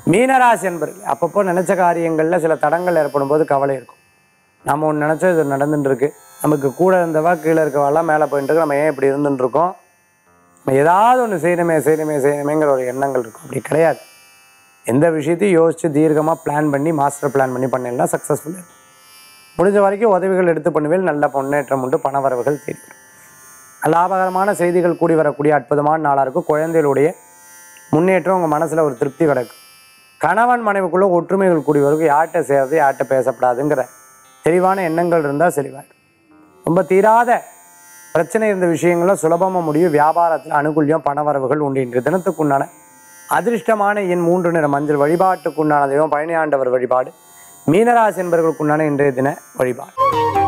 மீனராசி என்பர்கள் அப்பப்போ நினச்ச காரியங்களில் சில தடங்கள் ஏற்படும் போது கவலை இருக்கும் நம்ம ஒன்று நினச்சோம் இது நடந்துட்டு இருக்கு நமக்கு கூட இருந்தவா கீழே இருக்கவாலாம் மேலே போயிட்டு இருக்கு நம்ம ஏன் இப்படி இருந்துட்டு இருக்கோம் நம்ம ஏதாவது ஒன்று செய்யணுமே செய்யணுமே செய்யணுமேங்கிற ஒரு எண்ணங்கள் இருக்கும் அப்படி கிடையாது எந்த விஷயத்தையும் யோசித்து தீர்க்கமாக பிளான் பண்ணி மாஸ்டர் பிளான் பண்ணி பண்ணீங்கன்னா சக்ஸஸ்ஃபுல் இருக்கும் முடிஞ்ச வரைக்கும் உதவிகள் எடுத்து பண்ணுவேல் நல்ல முன்னேற்றம் உண்டு பணவரவுகள் தேடி வரும். லாபகரமான செய்திகள் கூடி வரக்கூடிய அற்புதமான நாளாக இருக்கும் குழந்தைகளுடைய முன்னேற்றம் உங்கள் மனசில் ஒரு திருப்தி கிடக்கும் கணவன் மனைவிக்குள்ள ஒற்றுமைகள் கூடி வரும் யார்கிட்ட செய்கிறது யார்கிட்ட பேசப்படாதுங்கிற தெளிவான எண்ணங்கள் இருந்தால் செழிவாயிடும் ரொம்ப தீராத பிரச்சனை இருந்த விஷயங்களும் சுலபமாக முடியும் வியாபாரத்தில் அனுகூல்யம் பணவரவுகள் உண்டு இன்று தினத்துக்குண்டான அதிர்ஷ்டமான எண் மூன்று நிற மஞ்சள் வழிபாட்டுக்குண்டான தெய்வம் பழனியாண்டவர் வழிபாடு மீனராசி என்பவர்களுக்குண்டான இன்றைய தின வழிபாடு